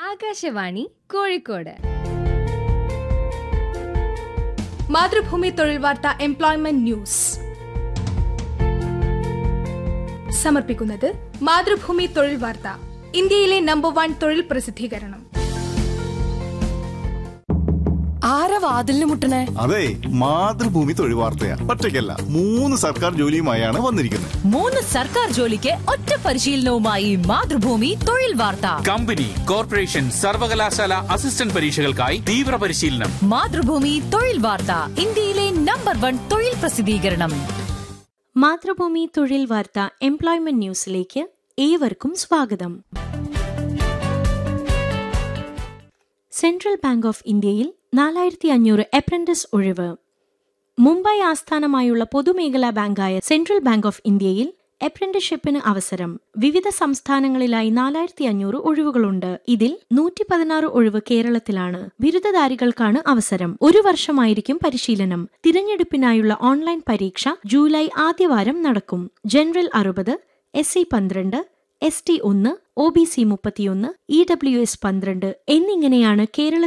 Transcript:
ആകാശവാണി കോഴിക്കോട് മാതൃഭൂമി തൊഴിൽ വാർത്ത employment news സമർപ്പിക്കുന്നത് മാതൃഭൂമി തൊഴിൽ വാർത്ത ഇന്ത്യയിലെ നമ്പർ വൺ തൊഴിൽ പ്രസിദ്ധീകരണം ആരാ വാതിലിന് മുട്ടണേ അതെ മാതൃഭൂമി തൊഴിൽ വാർത്തയാ ഒറ്റയ്ക്കല്ല മൂന്ന് സർക്കാർ ജോലിയുമായാണ് വന്നിരിക്കുന്നത് മൂന്ന് സർക്കാർ ജോലിക്ക് ഒറ്റ പരിശീലനവുമായി മാതൃഭൂമി തൊഴിൽ വാർത്ത കമ്പനി കോർപ്പറേഷൻ സർവകലാശാല അസിസ്റ്റന്റ് പരീക്ഷകൾക്കായി തീവ്ര പരിശീലനം മാതൃഭൂമി തൊഴിൽ വാർത്ത ഇന്ത്യയിലെ നമ്പർ വൺ തൊഴിൽ പ്രസിദ്ധീകരണം മാതൃഭൂമി തൊഴിൽ വാർത്ത എംപ്ലോയ്മെന്റ് ന്യൂസിലേക്ക് ഏവർക്കും സ്വാഗതം സെൻട്രൽ ബാങ്ക് ഓഫ് ഇന്ത്യയിൽ നാലായിരത്തി അഞ്ഞൂറ് അപ്രന്റിസ് ഒഴിവ് മുംബൈ ആസ്ഥാനമായുള്ള പൊതുമേഖലാ ബാങ്കായ സെൻട്രൽ ബാങ്ക് ഓഫ് ഇന്ത്യയിൽ അപ്രന്റിഷിപ്പിന് അവസരം വിവിധ സംസ്ഥാനങ്ങളിലായി നാലായിരത്തി അഞ്ഞൂറ് ഒഴിവുകളുണ്ട് ഇതിൽ നൂറ്റി പതിനാറ് ഒഴിവ് കേരളത്തിലാണ് ബിരുദധാരികൾക്കാണ് അവസരം ഒരു വർഷമായിരിക്കും പരിശീലനം തിരഞ്ഞെടുപ്പിനായുള്ള ഓൺലൈൻ പരീക്ഷ ജൂലൈ ആദ്യവാരം നടക്കും ജനറൽ അറുപത് എസ് സി പന്ത്രണ്ട് എസ് ടി ഒന്ന് ഒ ബി സി മുപ്പത്തിയൊന്ന് ഇ ഡബ്ല്യു എസ് പന്ത്രണ്ട് എന്നിങ്ങനെയാണ് കേരള